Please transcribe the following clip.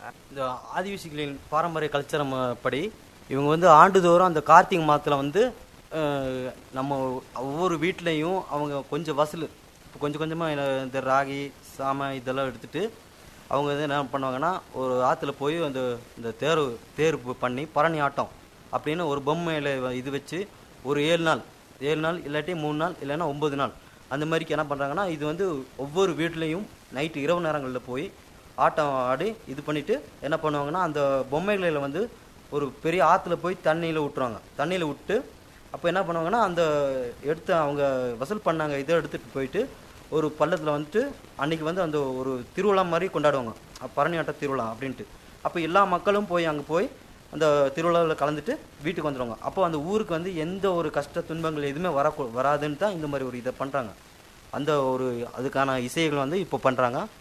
இந்த ஆதிவாசிகளின் பாரம்பரிய கல்ச்சரம் படி இவங்க வந்து ஆண்டுதோறும் அந்த கார்த்திகை மாதத்தில் வந்து அஹ், நம்ம ஒவ்வொரு வீட்லேயும் அவங்க கொஞ்சம் வசூல் இப்போ கொஞ்சம் கொஞ்சமாக இந்த ராகி சாமை இதெல்லாம் எடுத்துட்டு அவங்க வந்து என்ன பண்ணுவாங்கன்னா ஒரு ஆற்றுல போய் அந்த இந்த தேர் தேர் ப- பண்ணி பரணி ஆட்டம் அப்படின்னு ஒரு பொம்மையில் இது வச்சு ஒரு ஏழு நாள் ஏழு நாள் இல்லாட்டி மூணு நாள் இல்லைன்னா ஒம்பது நாள் அந்த மாதிரிக்கு என்ன பண்ணுறாங்கன்னா இது வந்து ஒவ்வொரு வீட்லேயும் நைட்டு இரவு நேரங்களில் போய் ஆட்டம் ஆடி இது பண்ணிட்டு என்ன பண்ணுவாங்கன்னா அந்த பொம்மைகளில் வந்து ஒரு பெரிய ஆற்றுல போய் தண்ணியில் விட்டுருவாங்க தண்ணியில் விட்டு அப்போ என்ன பண்ணுவாங்கன்னா அந்த எடுத்து அவங்க வசூல் பண்ணாங்க இதை எடுத்துகிட்டு போயிட்டு ஒரு பள்ளத்தில் வந்துட்டு அன்னைக்கு வந்து அந்த ஒரு திருவிழா மாதிரி கொண்டாடுவாங்க அஹ் பரணியாட்ட திருவிழா அப்படின்ட்டு அப்போ எல்லா மக்களும் போய் அங்கே போய் அந்த திருவிழாவில் கலந்துட்டு வீட்டுக்கு வந்துடுவாங்க அப்போ அந்த ஊருக்கு வந்து எந்த ஒரு கஷ்ட துன்பங்கள் எதுவுமே வர வராதுன்னு தான் இந்த மாதிரி ஒரு இதை பண்ணுறாங்க அந்த ஒரு அதுக்கான இசைகள் வந்து இப்போ பண்ணுறாங்க